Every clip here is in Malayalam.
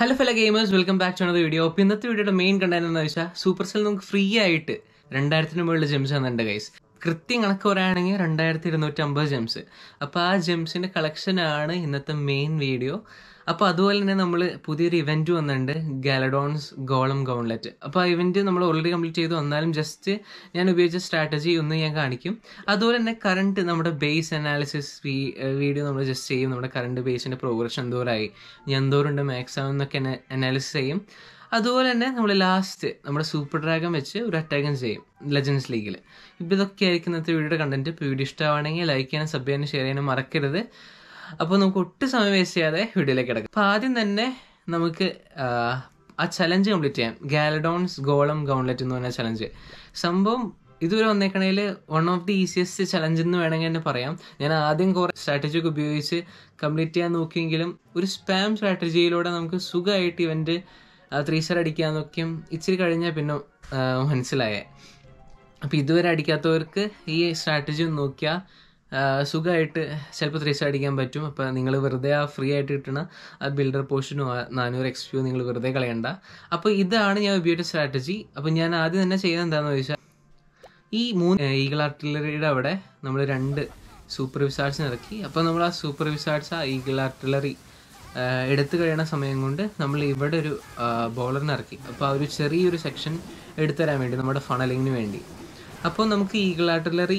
Hello fellow gamers welcome back to video അപ്പോൾ ഇന്നത്തെ വീഡിയോയുടെ മെയിൻ കണ്ടന്റ് എന്ന് വെച്ചാൽ സൂപ്പർ സെൽ നമുക്ക് ഫ്രീ ആയിട്ട് രണ്ടായിരത്തിന് മുകളിൽ ജെംസ് തന്നിട്ടുണ്ട് ഗൈസ് കൃത്യം കണക്ക് പറയുകയാണെങ്കിൽ രണ്ടായിരത്തി ഇരുന്നൂറ്റി അമ്പത് ജെംസ് അപ്പോൾ ആ ജെംസിൻ്റെ കളക്ഷനാണ് ഇന്നത്തെ മെയിൻ വീഡിയോ അപ്പോൾ അതുപോലെ തന്നെ നമ്മൾ പുതിയൊരു ഇവന്റ് വന്നിട്ടുണ്ട് ഗാലഡോൺസ് ഗോളം ഗൗൺലെറ്റ് അപ്പോൾ ആ ഇവന്റ് നമ്മൾ ഓൾറെഡി കംപ്ലീറ്റ് ചെയ്തു വന്നാലും ജസ്റ്റ് ഞാൻ ഉപയോഗിച്ച സ്ട്രാറ്റജി ഒന്ന് ഞാൻ കാണിക്കും അതുപോലെ തന്നെ കറണ്ട് നമ്മുടെ ബേസ് അനാലിസിസ് വീഡിയോ നമ്മൾ ജസ്റ്റ് ചെയ്യും നമ്മുടെ കറണ്ട് ബേസിന്റെ പ്രോഗ്രഷൻ എന്തോരായി ഞാൻ എന്തോരുണ്ട് മാക്സിമം എന്നൊക്കെ അനാലിസിസ് ചെയ്യും അതുപോലെ തന്നെ നമ്മൾ ലാസ്റ്റ് നമ്മുടെ സൂപ്പർ ഡ്രാഗൺ വെച്ച് ഒരു അറ്റാക്കും ചെയ്യും ലെജൻസ് ലീഗിൽ ഇപ്പോൾ ഇതൊക്കെ ആയിരിക്കും ഇന്നത്തെ വീഡിയോയുടെ കണ്ടന്റ് ഇപ്പോൾ വീഡിയോ ഇഷ്ടമാണെങ്കിൽ ലൈക്ക് ചെയ്യാനും സബ് ചെയ്യാനും ഷെയർ ചെയ്യാനും മറക്കരുത് അപ്പോൾ നമുക്ക് ഒട്ടും സമയം വേസ്റ്റ് ചെയ്യാതെ വീഡിയോയിലേക്ക് കിടക്കാം അപ്പോൾ ആദ്യം തന്നെ നമുക്ക് ആ, ആ ചലഞ്ച് കംപ്ലീറ്റ് ചെയ്യാം ഗാലഡോൺസ് ഗോളം ഗൗൺലെറ്റ് എന്ന് പറഞ്ഞ ചലഞ്ച് സംഭവം ഇതുവരെ വന്നേക്കണേൽ one of the easiest challenge എന്ന് വേണമെങ്കിൽ തന്നെ പറയാം ഞാൻ ആദ്യം കുറേ സ്ട്രാറ്റജി ഒക്കെ ഉപയോഗിച്ച് കംപ്ലീറ്റ് ചെയ്യാൻ നോക്കിയെങ്കിലും ഒരു സ്പാം സ്ട്രാറ്റജിയിലൂടെ നമുക്ക് സുഖമായിട്ട് ഇവന്റ് ത്രീ സ്റ്റാർ അടിക്കാന്നൊക്കെയും ഇച്ചിരി കഴിഞ്ഞാൽ പിന്നെ ആ, മനസ്സിലായേ അപ്പോൾ ഇതുവരെ അടിക്കാത്തവർക്ക് ഈ സ്ട്രാറ്റജി ഒന്ന് നോക്കിയാൽ സുഖമായിട്ട് ചിലപ്പോൾ ത്രീ സ്റ്റാർ അടിക്കാൻ പറ്റും അപ്പോൾ നിങ്ങൾ വെറുതെ ആ ഫ്രീ ആയിട്ട് കിട്ടുന്ന ആ ബിൽഡർ പോർഷനോ നാനൂറ് എക്സ് പ്യൂ നിങ്ങൾ വെറുതെ കളയണ്ട അപ്പോൾ ഇതാണ് ഞാൻ ഉപയോഗിച്ച സ്ട്രാറ്റജി അപ്പോൾ ഞാൻ ആദ്യം തന്നെ ചെയ്യുന്നത് എന്താണെന്ന് ചോദിച്ചാൽ ഈ മൂന്ന് ഈഗിൾ ആർട്ടിലറിയുടെ അവിടെ നമ്മൾ രണ്ട് സൂപ്പർ വിസാർട്സിന് ഇറക്കി അപ്പോൾ നമ്മൾ ആ സൂപ്പർ വിസാർട്സ് ആ ഈഗിൾ ആർട്ടിലറി എടുത്തു കഴിയണ സമയം കൊണ്ട് നമ്മൾ ഇവിടെ ഒരു ബോളറിന് ഇറക്കി അപ്പോൾ ആ ഒരു ചെറിയൊരു സെക്ഷൻ എടുത്തു തരാൻ വേണ്ടി നമ്മുടെ ഫണലിങ്ങിന് വേണ്ടി അപ്പോൾ നമുക്ക് ഈഗിൾ ആർട്ടിലറി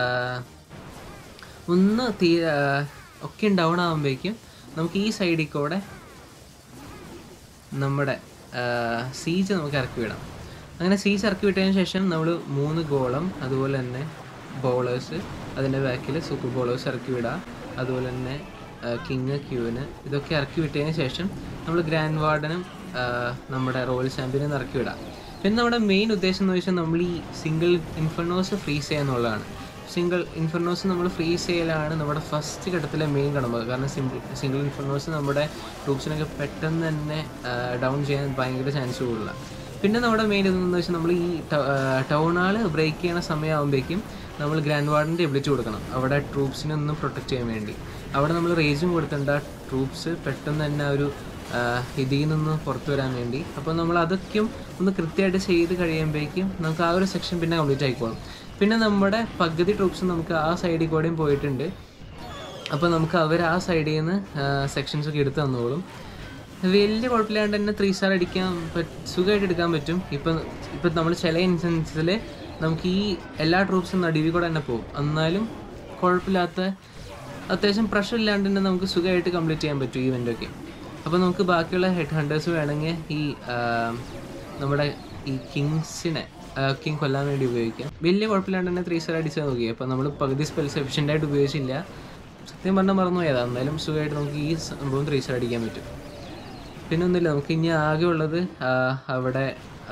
ഒന്ന് തീ ആ, ഒക്കെ ഡൗൺ ആകുമ്പോഴേക്കും നമുക്ക് ഈ സൈഡിൽ കൂടെ നമ്മുടെ സീജ് നമുക്ക് ഇറക്കി വിടാം അങ്ങനെ സീജ് ഇറക്കി വിട്ടതിന് ശേഷം നമ്മൾ മൂന്ന് ഗോളം അതുപോലെ തന്നെ ബോളേഴ്സ് അതിൻ്റെ ബാക്കിൽ സൂപ്പർ ബോളേഴ്സ് ഇറക്കി വിടുക അതുപോലെ തന്നെ കിങ് ക്യൂവിന് ഇതൊക്കെ ഇറക്കി വിട്ടതിന് ശേഷം നമ്മൾ ഗ്രാൻഡ് വാർഡനും ആ, നമ്മുടെ റോയൽ ചാമ്പ്യനും ഇറക്കി വിടാം പിന്നെ നമ്മുടെ മെയിൻ ഉദ്ദേശം എന്ന് വെച്ചാൽ നമ്മൾ ഈ സിംഗിൾ ഇൻഫർണോസ് ഫ്രീസ് ചെയ്യുക എന്നുള്ളതാണ് സിംഗിൾ ഇൻഫർണോസ് നമ്മൾ ഫ്രീസ് ചെയ്യലാണ് നമ്മുടെ ഫസ്റ്റ് ഘട്ടത്തിലെ മെയിൻ കടമ്പ കാരണം സിംഗിൾ സിംഗിൾ ഇൻഫർണോസ് നമ്മുടെ ട്രൂപ്സിനൊക്കെ പെട്ടെന്ന് തന്നെ ഡൗൺ ചെയ്യാൻ ഭയങ്കര ചാൻസ് കൂടുതലാണ് പിന്നെ നമ്മുടെ മെയിൻ ഇതെന്ന് വെച്ചാൽ നമ്മൾ ഈ ടൗൺ ആൾ ബ്രേക്ക് ചെയ്യണ സമയമാകുമ്പോഴേക്കും നമ്മൾ ഗ്രാൻഡ് വാർഡിൻ്റെ എബിലിറ്റി കൊടുക്കണം അവിടെ ട്രൂപ്സിനെ ഒന്ന് പ്രൊട്ടക്റ്റ് ചെയ്യാൻ വേണ്ടി അവിടെ നമ്മൾ റേജും കൊടുത്തിട്ടുണ്ട് ആ ട്രൂപ്സ് പെട്ടെന്ന് തന്നെ ആ ഒരു ഇതിൽ നിന്ന് പുറത്തു വരാൻ വേണ്ടി അപ്പോൾ നമ്മൾ അതൊക്കെയും ഒന്ന് കൃത്യമായിട്ട് ചെയ്ത് കഴിയുമ്പോഴേക്കും നമുക്ക് ആ ഒരു സെക്ഷൻ പിന്നെ കംപ്ലീറ്റ് ആയിക്കോളും പിന്നെ നമ്മുടെ പകുതി ട്രൂപ്സ് നമുക്ക് ആ സൈഡിൽ കൂടെയും പോയിട്ടുണ്ട് അപ്പോൾ നമുക്ക് അവർ ആ സൈഡിൽ നിന്ന് സെക്ഷൻസ് ഒക്കെ എടുത്ത് തന്നോളും വലിയ കുഴപ്പമില്ലാണ്ട് തന്നെ ത്രീ സ്റ്റാർ അടിക്കാൻ പറ്റ- സുഖമായിട്ട് എടുക്കാൻ പറ്റും ഇപ്പം ഇപ്പം നമ്മൾ ചില ഇൻസ്റ്റൻസിൽ നമുക്ക് ഈ എല്ലാ ട്രൂപ്സും നടുവിൽ കൂടെ തന്നെ പോകും എന്നാലും കുഴപ്പമില്ലാത്ത അത്യാവശ്യം പ്രഷർ ഇല്ലാണ്ട് തന്നെ നമുക്ക് സുഖമായിട്ട് കംപ്ലീറ്റ് ചെയ്യാൻ പറ്റും ഈ ഇവൻ്റൊക്കെ അപ്പോൾ നമുക്ക് ബാക്കിയുള്ള ഹെഡ് ഹണ്ടേഴ്സ് വേണമെങ്കിൽ ഈ ആ, നമ്മുടെ ഈ കിങ്സിനെ കിങ് കൊല്ലാൻ വേണ്ടി ഉപയോഗിക്കാം വലിയ കുഴപ്പമില്ലാണ്ട് തന്നെ ത്രീ സ്റ്റാർ അടിച്ചാൽ നോക്കി അപ്പോൾ നമ്മൾ പകുതി സ്പെൽസ് എഫിഷ്യൻ്റ് ആയിട്ട് ഉപയോഗിച്ചില്ല സത്യം പറഞ്ഞാൽ മറന്നു പോയതാ എന്നാലും സുഖമായിട്ട് നമുക്ക് ഈ സംഭവം ത്രീ സ്റ്റാർ അടിക്കാൻ പറ്റും പിന്നെ ഒന്നുമില്ല നമുക്ക് ഇനി ആകെ ഉള്ളത് ആ, അവിടെ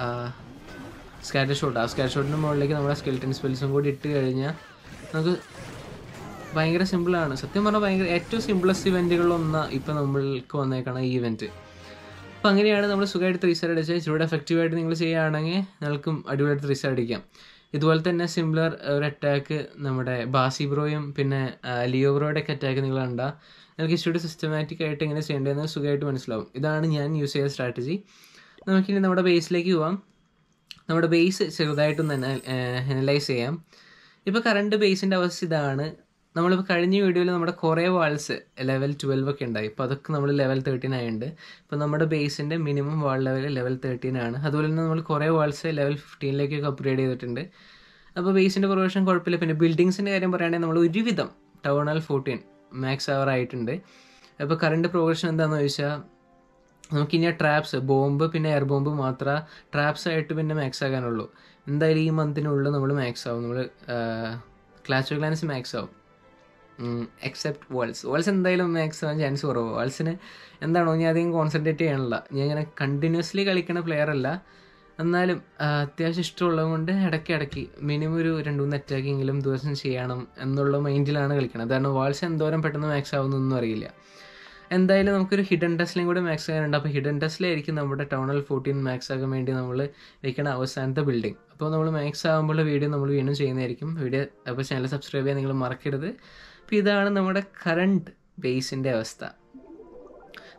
സ്കാറ്റർ ഷോട്ട് ആ സ്കാറ്റർ ഷോട്ടിന് മുകളിലേക്ക് നമ്മുടെ സ്കെൽറ്റൻ സ്പെൽസും കൂടി ഇട്ട് കഴിഞ്ഞാൽ നമുക്ക് ഭയങ്കര സിമ്പിളാണ് സത്യം പറഞ്ഞാൽ ഭയങ്കര ഏറ്റവും സിമ്പിളസ്റ്റ് ഇവൻറ്റുകളിലൊന്നാണ് ഇപ്പം നമ്മൾക്ക് വന്നേക്കണ ഈ ഇവൻറ്റ് അപ്പം അങ്ങനെയാണ് നമ്മൾ സുഖമായിട്ട് ത്രീ സ്റ്റാർ അടിച്ചാൽ ഇച്ചിരൂടെ എഫക്റ്റീവായിട്ട് നിങ്ങൾ ചെയ്യുകയാണെങ്കിൽ നിങ്ങൾക്കും അടിപൊളിയായിട്ട് ത്രീ സ്റ്റാർ അടിക്കാം ഇതുപോലെ തന്നെ സിമിലർ ഒരു അറ്റാക്ക് നമ്മുടെ ബാസി ബ്രോയും പിന്നെ ആ, ലിയോ ബ്രോയുടെ ഒക്കെ അറ്റാക്ക് നിങ്ങൾ കണ്ടാൽ നിങ്ങൾക്ക് ഇച്ചിരി സിസ്റ്റമാറ്റിക് ആയിട്ട് എങ്ങനെ ചെയ്യേണ്ടതെന്ന് സുഖമായിട്ട് മനസ്സിലാവും ഇതാണ് ഞാൻ യൂസ് ചെയ്ത സ്ട്രാറ്റജി നമുക്കിനി നമ്മുടെ ബേസിലേക്ക് പോവാം നമ്മുടെ ബേസ് ചെറുതായിട്ടൊന്ന് അനലൈസ് ചെയ്യാം ഇപ്പോൾ കറണ്ട് ബേസിൻ്റെ അവസ്ഥ ഇതാണ് നമ്മളിപ്പോൾ കഴിഞ്ഞ വീഡിയോയിൽ നമ്മുടെ കുറേ വാൾസ് ലെവൽ ട്വൽവ് ഒക്കെ ഉണ്ടായി ഇപ്പോൾ അതൊക്കെ നമ്മൾ ലെവൽ തേർട്ടീൻ ആയിട്ടുണ്ട് ഇപ്പോൾ നമ്മുടെ ബേസിൻ്റെ minimum wall level level thirteen ആണ് അതുപോലെ തന്നെ നമ്മൾ കുറേ വാൾസ് ലെവൽ ഫിഫ്റ്റീനിലേക്കൊക്കെ അപ്ഗ്രേഡ് ചെയ്തിട്ടുണ്ട് അപ്പോൾ ബേസിൻ്റെ പ്രൊവേഷൻ കുഴപ്പമില്ല പിന്നെ ബിൽഡിങ്സിൻ്റെ കാര്യം പറയുകയാണെങ്കിൽ നമ്മൾ ഒരുവിധം ടൗൺ ഹാൾ ഫോർട്ടീൻ മാക്സ് അവർ ആയിട്ടുണ്ട് അപ്പോൾ കറണ്ട് പ്രോഗ്രഷൻ എന്താണെന്ന് ചോദിച്ചാൽ നമുക്ക് ഇനി ട്രാപ്സ് ബോംബ് പിന്നെ എയർ ബോംബ് മാത്രമേ ട്രാപ്സ് ആയിട്ട് പിന്നെ മാക്സ് ആകാനുള്ളൂ എന്തായാലും ഈ മന്തിനുള്ളിൽ നമ്മൾ മാക്സ് ആവും നമ്മൾ ക്ലാച്ച് ഓഫ് ക്ലാൻസ് മാക്സ് ആവും എക്സെപ്റ്റ് വേൾഡ്സ് വേൾഡ്സ് എന്തായാലും മാക്സ് ആവാൻ ചാൻസ് കുറവ് വേൾഡ്സിന് എന്താണോ ഞാൻ അധികം കോൺസെൻട്രേറ്റ് ചെയ്യണില്ല ഞാൻ ഇങ്ങനെ കണ്ടിന്യൂസ്ലി കളിക്കുന്ന പ്ലെയർ അല്ല എന്നാലും ആ, അത്യാവശ്യം ഇഷ്ടമുള്ളത് കൊണ്ട് ഇടയ്ക്ക് ഇടയ്ക്ക് മിനിമം ഒരു രണ്ട് മൂന്ന് അറ്റാക്കെങ്കിലും ദിവസം ചെയ്യണം എന്നുള്ള മൈൻഡിലാണ് കളിക്കുന്നത് കാരണം വാൾസ് എന്തോരം പെട്ടെന്ന് മാക്സ് ആവുന്നൊന്നും അറിയില്ല എന്തായാലും നമുക്കൊരു ഹിഡൻ ടെസ്റ്റിലും കൂടെ മാക്സ് ആകാനുണ്ട് അപ്പോൾ ഹിഡൻ ടെസ്റ്റിലായിരിക്കും നമ്മുടെ ടൗണൽ ഫോർട്ടീൻ മാക്സ് ആകാൻ വേണ്ടി നമ്മൾ വെക്കണ അവസാനത്തെ ബിൽഡിംഗ് അപ്പോൾ നമ്മൾ മാക്സ് ആകുമ്പോൾ വീഡിയോ നമ്മൾ വീണ്ടും ചെയ്യുന്നതായിരിക്കും വീഡിയോ അപ്പോൾ ചാനൽ സബ്സ്ക്രൈബ് ചെയ്യാൻ നിങ്ങൾ മറക്കരുത് അപ്പോൾ ഇതാണ് നമ്മുടെ കറണ്ട് ബേസിൻ്റെ അവസ്ഥ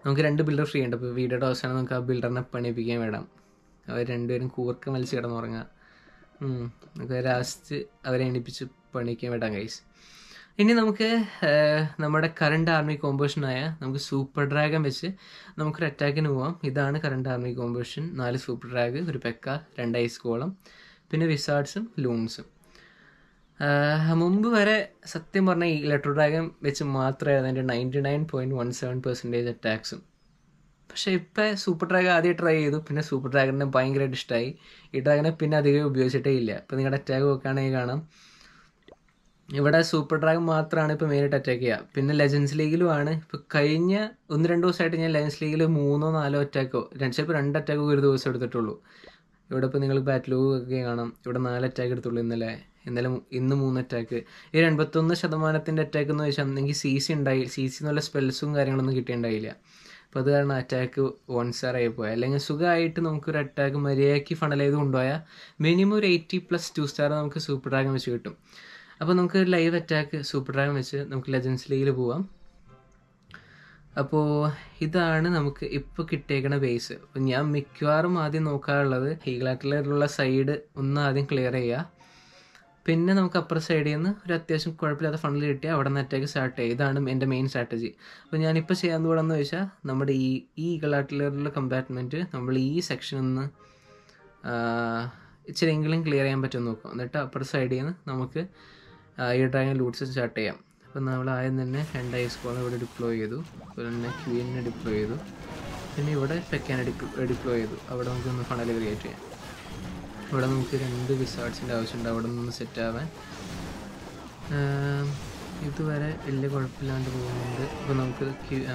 നമുക്ക് രണ്ട് ബിൽഡർ ഫ്രീ ഉണ്ട് അപ്പോൾ വീഡിയോയുടെ അവസാനം നമുക്ക് ആ ബിൽഡറിനെ പണിയിപ്പിക്കാൻ വിടാം അവർ രണ്ടുപേരും കൂർക്ക മത്സ്യം കിടന്നുറങ്ങുക ഉം. നമുക്ക് ലാസ്റ്റ് അവരെ എണിപ്പിച്ച് പണിക്കാൻ വിടാം ഗൈസ് ഇനി നമുക്ക് ഏഹ്, നമ്മുടെ കറണ്ട് ആർമി കോമ്പോഷനായ നമുക്ക് സൂപ്പർ ഡ്രാഗൺ വെച്ച് നമുക്കൊരു അറ്റാക്കിന് പോവാം ഇതാണ് കറണ്ട് ആർമി കോമ്പോഷൻ നാല് സൂപ്പർ ഡ്രാഗ് ഒരു പെക്ക രണ്ട് ഐസ് കോളം പിന്നെ വിസാർഡ്സും ലൂൺസും ആഹ് മുമ്പ് വരെ സത്യം പറഞ്ഞ ഈ ഇലക്ട്രോ ഡ്രാഗൺ വെച്ച് മാത്രമായിരുന്നു എൻ്റെ ninety nine point one seven percentage അറ്റാക്സും പക്ഷേ ഇപ്പം സൂപ്പർ ഡ്രാഗൺ ആദ്യം ട്രൈ ചെയ്തു പിന്നെ സൂപ്പർ ഡ്രാഗണിനെ ഭയങ്കരമായിട്ട് ഇഷ്ടമായി ഈ ഡ്രാഗനെ പിന്നെ അധികം ഉപയോഗിച്ചിട്ടേ ഇല്ല ഇപ്പം നിങ്ങളുടെ അറ്റാക്ക് നോക്കുകയാണെങ്കിൽ കാണാം ഇവിടെ സൂപ്പർ ഡ്രാഗൺ മാത്രമാണ് ഇപ്പോൾ മെയിനായിട്ട് അറ്റാക്ക് ചെയ്യുക പിന്നെ ലെജൻസ് ലീഗിലുമാണ് ഇപ്പോൾ കഴിഞ്ഞ ഒന്ന് രണ്ട് ദിവസമായിട്ട് ഞാൻ ലെജൻസ് ലീഗിൽ മൂന്നോ നാലോ അറ്റാക്കോ രണ്ട് ചിലപ്പോൾ രണ്ട് അറ്റാക്കോ ഒരു ദിവസം എടുത്തിട്ടുള്ളൂ ഇവിടെ ഇപ്പോൾ നിങ്ങൾ ബാറ്റിലൂ ഒക്കെ കാണാം ഇവിടെ നാല് അറ്റാക്ക് എടുത്തുള്ളൂ ഇന്നലെ ഇന്നലെ മു- ഇന്ന് മൂന്ന് അറ്റാക്ക് ഈ ഒരു എൺപത്തൊന്ന് ശതമാനത്തിൻ്റെ അറ്റാക്ക് എന്ന് വെച്ചാൽ അന്നെങ്കിൽ സി സി ഉണ്ടായി സി സി എന്നുള്ള സ്പെൽസും കാര്യങ്ങളൊന്നും കിട്ടിയിട്ടുണ്ടായില്ല അപ്പോൾ അത് കാരണം അറ്റാക്ക് വൺ സ്റ്റാർ ആയി പോയി അല്ലെങ്കിൽ സുഖമായിട്ട് നമുക്കൊരു അറ്റാക്ക് മര്യാദയ്ക്ക് ഫണൽ ചെയ്ത് കൊണ്ടുപോയാൽ മിനിമം ഒരു എയ്റ്റി പ്ലസ് ടു സ്റ്റാർ നമുക്ക് സൂപ്പർ ഡ്രാഗൺ വെച്ച് കിട്ടും അപ്പോൾ നമുക്ക് ലൈവ് അറ്റാക്ക് സൂപ്പർ ഡ്രാഗൺ വെച്ച് നമുക്ക് ലെജൻസ് ലീഗിൽ പോവാം അപ്പോൾ ഇതാണ് നമുക്ക് ഇപ്പോൾ കിട്ടിയേക്കണ ബേസ് അപ്പോൾ ഞാൻ മിക്കവാറും ആദ്യം നോക്കാറുള്ളത് ഹീഗിളാട്ടിലുള്ള സൈഡ് ഒന്ന് ആദ്യം ക്ലിയർ ചെയ്യുക പിന്നെ നമുക്ക് അപ്പുറ സൈഡിൽ നിന്ന് ഒരു അത്യാവശ്യം കുഴപ്പമില്ലാത്ത ഫണ്ടിൽ കിട്ടിയാൽ അവിടെ നിന്ന് അറ്റാക്ക് സ്റ്റാർട്ട് ചെയ്യുക ഇതാണ് എൻ്റെ മെയിൻ സ്ട്രാറ്റജി അപ്പോൾ ഞാനിപ്പോൾ ചെയ്യാൻ പോകണമെന്ന് വെച്ചാൽ നമ്മുടെ ഈ ഈ ഈഗിളാട്ടിലുള്ള കമ്പാർട്ട്മെൻറ്റ് നമ്മൾ ഈ സെക്ഷനിൽ നിന്ന് ഇച്ചിരിയെങ്കിലും ക്ലിയർ ചെയ്യാൻ പറ്റുമെന്ന് നോക്കാം എന്നിട്ട് അപ്പുറ സൈഡിൽ നിന്ന് നമുക്ക് ആ, ഈ ഡ്രാഗൺ ലൂട്ട്സ് സ്റ്റാർട്ട് ചെയ്യാം അപ്പോൾ നമ്മൾ ആദ്യം തന്നെ രണ്ട് ഐസ് ബോൾ ഇവിടെ ഡിപ്ലോയ് ചെയ്തു അതുപോലെ തന്നെ ക്വീനിനെ ഡിപ്ലോയ് ചെയ്തു പിന്നെ ഇവിടെ പെക്കാനെ ഡിപ്ലോയ് ചെയ്തു അവിടെ നമുക്ക് ഒന്ന് ഫണൽ ക്രിയേറ്റ് ചെയ്യാം ഇവിടെ നമുക്ക് രണ്ട് വിസാർട്സിൻ്റെ ആവശ്യമുണ്ട് അവിടെ നിന്ന് സെറ്റ് ആവാൻ ആം, ഇതുവരെ വലിയ കുഴപ്പമില്ലാണ്ട് പോകുന്നുണ്ട് ഇപ്പോൾ നമുക്ക്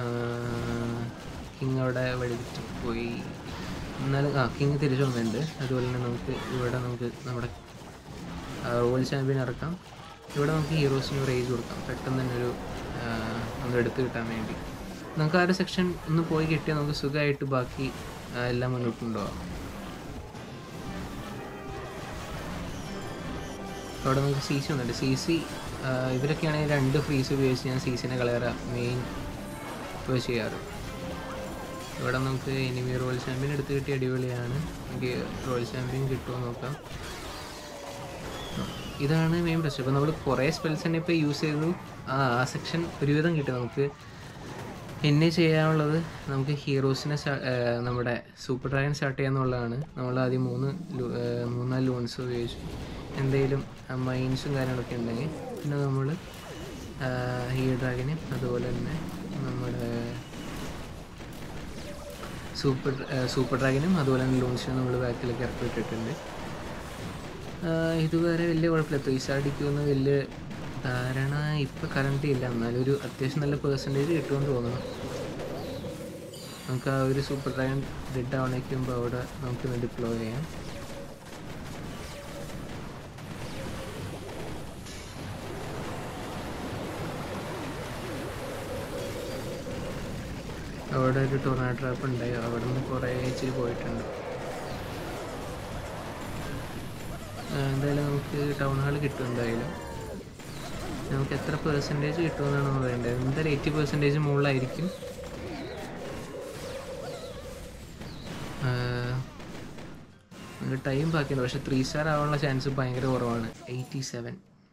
കിങ് അവിടെ വഴിവിട്ട് പോയി എന്നാലും ആ കിങ് തിരിച്ചു വന്നിട്ടുണ്ട് അതുപോലെ തന്നെ നമുക്ക് ഇവിടെ നമുക്ക് നമ്മുടെ റോയൽ ചാമ്പ്യൻ ഇറക്കാം ഇവിടെ നമുക്ക് ഹീറോസിന് റേജ് കൊടുക്കാം പെട്ടെന്ന് തന്നെ ഒരു ആ, ഒന്ന് എടുത്ത് കിട്ടാൻ വേണ്ടി നമുക്ക് ആ ഒരു സെക്ഷൻ ഒന്ന് പോയി കിട്ടിയാൽ നമുക്ക് സുഖമായിട്ട് ബാക്കി ആ, എല്ലാം മുന്നോട്ട് കൊണ്ടുപോകാം അവിടെ നമുക്ക് സി സി വന്നിട്ട് സി സി ഇവരൊക്കെയാണെങ്കിൽ രണ്ട് ഫ്രീസ് ഉപയോഗിച്ച് ഞാൻ സി സിനെ കളയറ മെയിൻ ഇപ്പോൾ ചെയ്യാറ് ഇവിടെ നമുക്ക് എനിമി റോയൽ ചാമ്പ്യൻ എടുത്ത് കിട്ടിയ അടിപൊളിയാണ് എനിക്ക് റോയൽ ചാമ്പ്യൻ കിട്ടുമോ നോക്കാം ഇതാണ് മെയിൻ പ്രശ്നം ഇപ്പോൾ നമ്മൾ കുറേ സ്പെൽസ് തന്നെ ഇപ്പോൾ യൂസ് ചെയ്തു ആ ആ സെക്ഷൻ ഒരുവിധം കിട്ടും നമുക്ക് പിന്നെ ചെയ്യാനുള്ളത് നമുക്ക് ഹീറോസിനെ സ്റ്റാ- ഏർ നമ്മുടെ സൂപ്പർ ഡ്രാഗൺ സ്റ്റാർട്ട് ചെയ്യാന്നുള്ളതാണ് നമ്മൾ ആദ്യം മൂന്ന് ലൂ- ഏർ മൂന്നാല് ലൂൺസ് ഉപയോഗിച്ചു എന്തെങ്കിലും മൈൻസും കാര്യങ്ങളൊക്കെ ഉണ്ടെങ്കിൽ പിന്നെ നമ്മൾ ഹീ ഡ്രാഗനെ അതുപോലെ തന്നെ നമ്മുടെ സൂപ്പർ സൂപ്പർ ഡ്രാഗനും അതുപോലെ തന്നെ ലൂൺസിനും നമ്മൾ ബാക്കിലേക്ക് ഇറക്കി വിട്ടിട്ടുണ്ട് ആഹ് ഇതുവരെ വലിയ കുഴപ്പമില്ല ത്രീ സ്റ്റാർ അടിക്കുമെന്ന് വലിയ ധാരണ ഇപ്പം കറണ്ട് ഇല്ല എന്നാലും ഒരു അത്യാവശ്യം നല്ല പേഴ്സൻറ്റേജ് കിട്ടുമെന്ന് തോന്നുന്നു നമുക്ക് ആ ഒരു സൂപ്പർ ഡ്രാഗൺ ഡെഡ് ആവണേക്കുമ്പോൾ അവിടെ നമുക്ക് ഡിപ്ലോയ് ചെയ്യാം അവിടെ ഒരു ടൊർണാഡോ ട്രാപ്പ് ഉണ്ടായി അവിടെ നിന്ന് കുറേ ഇച്ചിരി പോയിട്ടുണ്ട് ആ, എന്തായാലും നമുക്ക് ടൗൺ ഹാൾ കിട്ടും എന്തായാലും നമുക്ക് എത്ര പെർസെൻറ്റേജ് കിട്ടുമെന്നാണ് നമ്മൾ വേണ്ടത് എന്തായാലും എയ്റ്റി പെർസെൻറ്റേജ് മുകളിലായിരിക്കും ആ, നമുക്ക് ടൈം ബാക്കിയുണ്ട് പക്ഷെ ത്രീ സ്റ്റാർ ആവാനുള്ള ചാൻസ് ഭയങ്കര കുറവാണ് എയ്റ്റി സെവൻ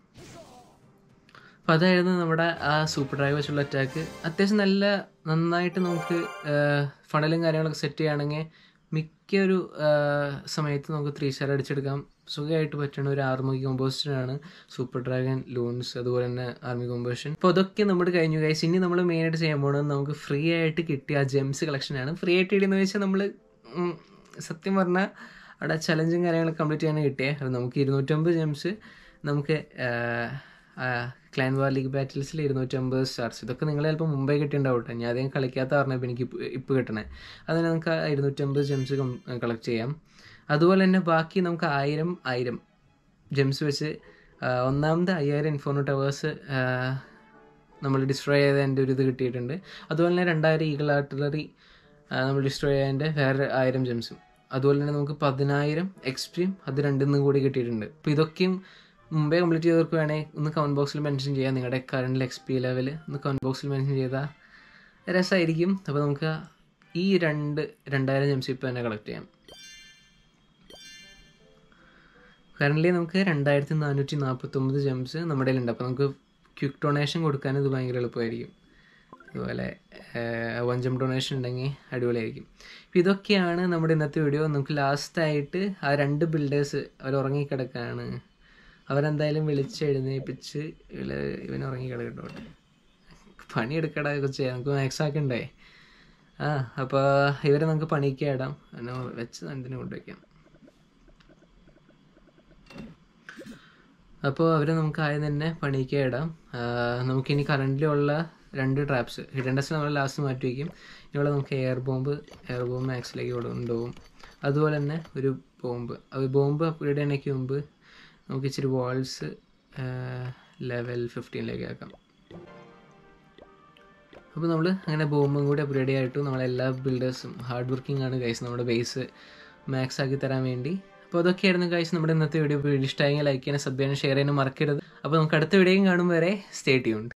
അപ്പം അതായിരുന്നു നമ്മുടെ ആ സൂപ്പർ ഡ്രൈവ് വെച്ചുള്ള അറ്റാക്ക് അത്യാവശ്യം നല്ല നന്നായിട്ട് നമുക്ക് ഫണലും കാര്യങ്ങളൊക്കെ സെറ്റ് ചെയ്യുകയാണെങ്കിൽ മിക്ക ഒരു ആ, സമയത്ത് നമുക്ക് ത്രീ സ്റ്റാർ അടിച്ചെടുക്കാം സുഖമായിട്ട് പറ്റുന്ന ഒരു ആർമി കോമ്പോസിഷനാണ് സൂപ്പർ ഡ്രാഗൺ ലൂൺസ് അതുപോലെ തന്നെ ആർമി കോമ്പോസിഷൻ അപ്പോൾ അതൊക്കെ നമ്മുടെ കഴിഞ്ഞു ഗൈസ് ഇനി നമ്മൾ മെയിനായിട്ട് ചെയ്യാൻ പോകുന്നത് നമുക്ക് ഫ്രീ ആയിട്ട് കിട്ടിയ ആ ജെംസ് കളക്ഷനാണ് ഫ്രീ ആയിട്ട് കിട്ടിയെന്ന് വെച്ചാൽ നമ്മൾ സത്യം പറഞ്ഞാൽ അവിടെ ചലഞ്ചും കാര്യങ്ങളൊക്കെ കംപ്ലീറ്റ് ചെയ്യാൻ കിട്ടിയേ അത് നമുക്ക് ഇരുന്നൂറ്റമ്പത് ജെംസ് നമുക്ക് ക്ലാൻ വാർ ലീഗ് ബാറ്റിൽസിൽ ഇരുന്നൂറ്റമ്പത് സ്റ്റാർസ് ഇതൊക്കെ നിങ്ങൾ ചിലപ്പോൾ മുമ്പേ കിട്ടിയിട്ടുണ്ടാവട്ടെ ഞാൻ അധികം കളിക്കാത്ത പറഞ്ഞപ്പോൾ എനിക്ക് ഇപ്പോൾ ഇപ്പോൾ കിട്ടണേ അതിന് നമുക്ക് ആ ഇരുന്നൂറ്റമ്പത് ജെംസ് കളക്ട് ചെയ്യാം അതുപോലെ തന്നെ ബാക്കി നമുക്ക് ആയിരം ആയിരം ജെംസ് വെച്ച് ആ, ഒന്നാമത് അയ്യായിരം ഇൻഫോർണോ ടവേഴ്സ് നമ്മൾ ഡിസ്ട്രോയ് ചെയ്തതിൻ്റെ ഒരു ഇത് കിട്ടിയിട്ടുണ്ട് അതുപോലെ തന്നെ രണ്ടായിരം ഈഗിൾ ആർട്ടിലറി നമ്മൾ ഡിസ്ട്രോയ് ചെയ്തതിൻ്റെ വേറെ ആയിരം ജെംസും അതുപോലെ തന്നെ നമുക്ക് പതിനായിരം എക്സ്ട്രീം അത് രണ്ടിന്നും കൂടി കിട്ടിയിട്ടുണ്ട് അപ്പോൾ ഇതൊക്കെയും മുമ്പേ കംപ്ലീറ്റ് ചെയ്തവർക്ക് വേണമെങ്കിൽ ഒന്ന് കമൻറ്റ് ബോക്സിൽ മെൻഷൻ ചെയ്യാം നിങ്ങളുടെ കറണ്ട് എക്സ് പി ലെവൽ ഒന്ന് കമൻറ്റ് ബോക്സിൽ മെൻഷൻ ചെയ്താൽ രസമായിരിക്കും അപ്പോൾ നമുക്ക് ഈ രണ്ട് രണ്ടായിരം ജെംസ് ഇപ്പോൾ തന്നെ കളക്ട് ചെയ്യാം കറൻ്റ്ലി നമുക്ക് രണ്ടായിരത്തി നാനൂറ്റി നാൽപ്പത്തൊമ്പത് ജെംസ് നമ്മുടെ കയ്യിലുണ്ട് അപ്പോൾ നമുക്ക് ക്വിക്ക് ഡൊണേഷൻ കൊടുക്കാൻ ഇത് ഭയങ്കര എളുപ്പമായിരിക്കും അതുപോലെ വൺ ജം ഡൊണേഷൻ ഉണ്ടെങ്കിൽ അടിപൊളിയായിരിക്കും അപ്പോൾ ഇതൊക്കെയാണ് നമ്മുടെ ഇന്നത്തെ വീഡിയോ നമുക്ക് ലാസ്റ്റായിട്ട് ആ രണ്ട് ബിൽഡേഴ്സ് അവർ ഉറങ്ങിക്കിടക്കാണ് അവരെന്തായാലും വിളിച്ച് എഴുന്നേൽപ്പിച്ച് ഇവ ഇവൻ ഉറങ്ങിക്കിടക്കട്ടോട്ടെ പണിയെടുക്കടാ കൊച്ചേ നമുക്ക് മാക്സ് ആക്കണ്ടേ ആ അപ്പോൾ ഇവരെ നമുക്ക് പണിക്ക് ഇടാം എന്നെ വെച്ച് എന്തിനു കൊണ്ടുവയ്ക്കാം അപ്പോൾ അവരെ നമുക്ക് ആദ്യം തന്നെ പണിക്ക് ഇടാം ആ, നമുക്കിനി കറൻ്റിലുള്ള രണ്ട് ട്രാപ്സ് ഹിഡൻ ഡസ്റ്റ് നമ്മൾ ലാസ്റ്റ് മാറ്റി വയ്ക്കും ഇവിടെ നമുക്ക് എയർ ബോംബ് എയർ ബോംബ് മാക്സിലേക്ക് കൊണ്ടുപോകും അതുപോലെ തന്നെ ഒരു ബോംബ് അത് ബോംബ് അപ്ഗ്രേഡ് ചെയ്യാനൊക്കെ മുമ്പ് നമുക്ക് ഇച്ചിരി വാൾസ് ലെവൽ ഫിഫ്റ്റീനിലേക്ക് ആക്കാം അപ്പോൾ നമ്മൾ അങ്ങനെ ബോംബും കൂടി അപ്ഗ്രേഡ് ആയിട്ട് നമ്മളെല്ലാ ബിൽഡേഴ്സും ഹാർഡ് വർക്കിംഗ് ആണ് ഗൈസ് നമ്മുടെ ബേസ് മാക്സ് ആക്കി തരാൻ വേണ്ടി അപ്പോൾ അതൊക്കെയായിരുന്നു ഗൈസ് നമ്മുടെ ഇന്നത്തെ വീഡിയോ വീഡിയോ ഇഷ്ടമായെങ്കിൽ ലൈക്ക് ചെയ്യാനും സബ് ചെയ്യാനും ഷെയർ ചെയ്യാനും മറക്കരുത് അപ്പോൾ നമുക്ക് അടുത്ത വീഡിയോയും കാണും വരെ സ്റ്റേ ട്യൂൺഡ്